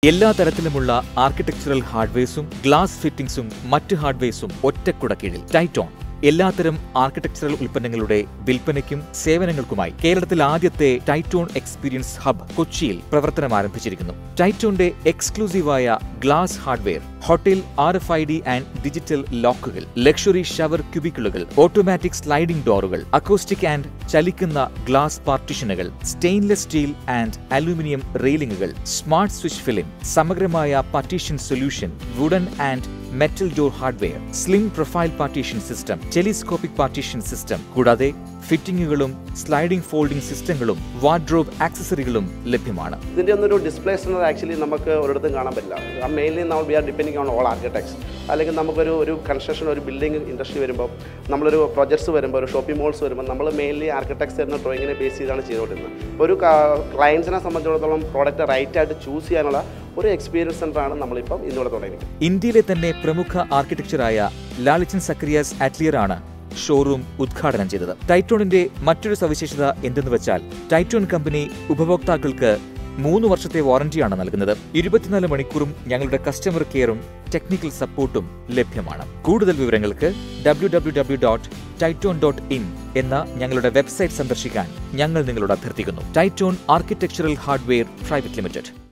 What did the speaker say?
എല്ലാ തരത്തിലുമുള്ള architectural ഹാർഡ്വെയർസും glass ഫിറ്റിംഗ്സും മറ്റ് ഹാർഡ്വെയർസും ഒറ്റക്കുട കീഴിൽ ടൈറ്റോൺ എല്ലാത്തരം ആർക്കിടെക്ചറൽ ഉൽപ്പന്നങ്ങളുടെ വിൽപ്പനയ്ക്കും സേവനങ്ങൾക്കുമായി കേരളത്തിൽ ആദ്യത്തെ ടൈറ്റോൺ എക്സ്പീരിയൻസ് ഹബ് കൊച്ചിയിൽ പ്രവർത്തനം ആരംഭിച്ചിരിക്കുന്നു ടൈറ്റോണിന്റെ എക്സ്ക്ലൂസീവായ glass hardware hotel R F I D and digital ലോക്കുകൾ ലക്ഷറി ഷവർ ക്യൂബിക്കിളുകൾ ഓട്ടോമാറ്റിക് സ്ലൈഡിംഗ് ഡോറുകൾ അക്കോസ്റ്റിക് ആൻഡ് ചലിക്കുന്ന ഗ്ലാസ് പാർട്ടിഷനുകൾ സ്റ്റെയിൻലെസ് സ്റ്റീൽ ആൻഡ് അലൂമിനിയം റെയിലിംഗുകൾ സ്മാർട്ട് സ്വിച്ച് ഫിലിം സമഗ്രമായ partition solution wooden and metal door hardware slim profile partition system telescopic partition system കൂടാതെ ഫിറ്റിംഗുകളും sliding folding സിസ്റ്റങ്ങളും വാർഡ്രോബ് ആക്സസറികളും ലഭ്യമാണ് ഇതിൻ്റെ ഒന്നൊരു ഡിസ്പ്ലേ സെൻറ്റർ ആക്ച്വലി നമുക്ക് ഒരിടത്തും കാണാൻ പറ്റില്ല മെയിൻലി നമ്മൾ we are depending on all architects അല്ലെങ്കിൽ നമുക്കൊരു ഒരു കൺസ്ട്രക്ഷൻ ഒരു ബിൽഡിംഗ് ഇൻഡസ്ട്രി വരുമ്പോൾ നമ്മളൊരു പ്രൊജക്ട്സ് വരുമ്പോൾ ഒരു ഷോപ്പിംഗ് മോൾസ് വരുമ്പോൾ നമ്മൾ മെയിൻലി ആർക്കിടെക്ട്സ് എന്ന ഡ്രോയിങ്ങിനെ ബേസ് ചെയ്താണ് ചെയ്തുകൊണ്ടിരുന്നത് ഒരു ക്ലയൻസിനെ സംബന്ധിച്ചിടത്തോളം പ്രോഡക്റ്റ് റൈറ്റ് ആയിട്ട് ചൂസ് ചെയ്യാനുള്ള ഒരു എക്സ്പീരിയൻസ് സെൻ്ററാണ് നമ്മളിപ്പം ഇന്നിവിടെ തുടങ്ങിയിരിക്കുന്നത് ഇന്ത്യയിലെ തന്നെ പ്രമുഖ ആർക്കിടെക്ചറായ ലാലിച്ചൻ സക്രിയാസ് അറ്റ്ലിയർ ആണ് ഷോറൂം ഉദ്ഘാടനം ചെയ്തത് ടൈറ്റോണിന്റെ മറ്റൊരു സവിശേഷത എന്തെന്ന് വെച്ചാൽ ടൈറ്റോൺ കമ്പനി ഉപഭോക്താക്കൾക്ക് മൂന്ന് വർഷത്തെ വാറന്റിയാണ് നൽകുന്നത് ഇരുപത്തിനാല് മണിക്കൂറും ഞങ്ങളുടെ കസ്റ്റമർ കെയറും ടെക്നിക്കൽ സപ്പോർട്ടും ലഭ്യമാണ് കൂടുതൽ വിവരങ്ങൾക്ക് W W W dot Titon dot in എന്ന ഞങ്ങളുടെ വെബ്സൈറ്റ് സന്ദർശിക്കാൻ ഞങ്ങൾ നിങ്ങളോട് അഭ്യർത്ഥിക്കുന്നു Titon architectural hardware private limited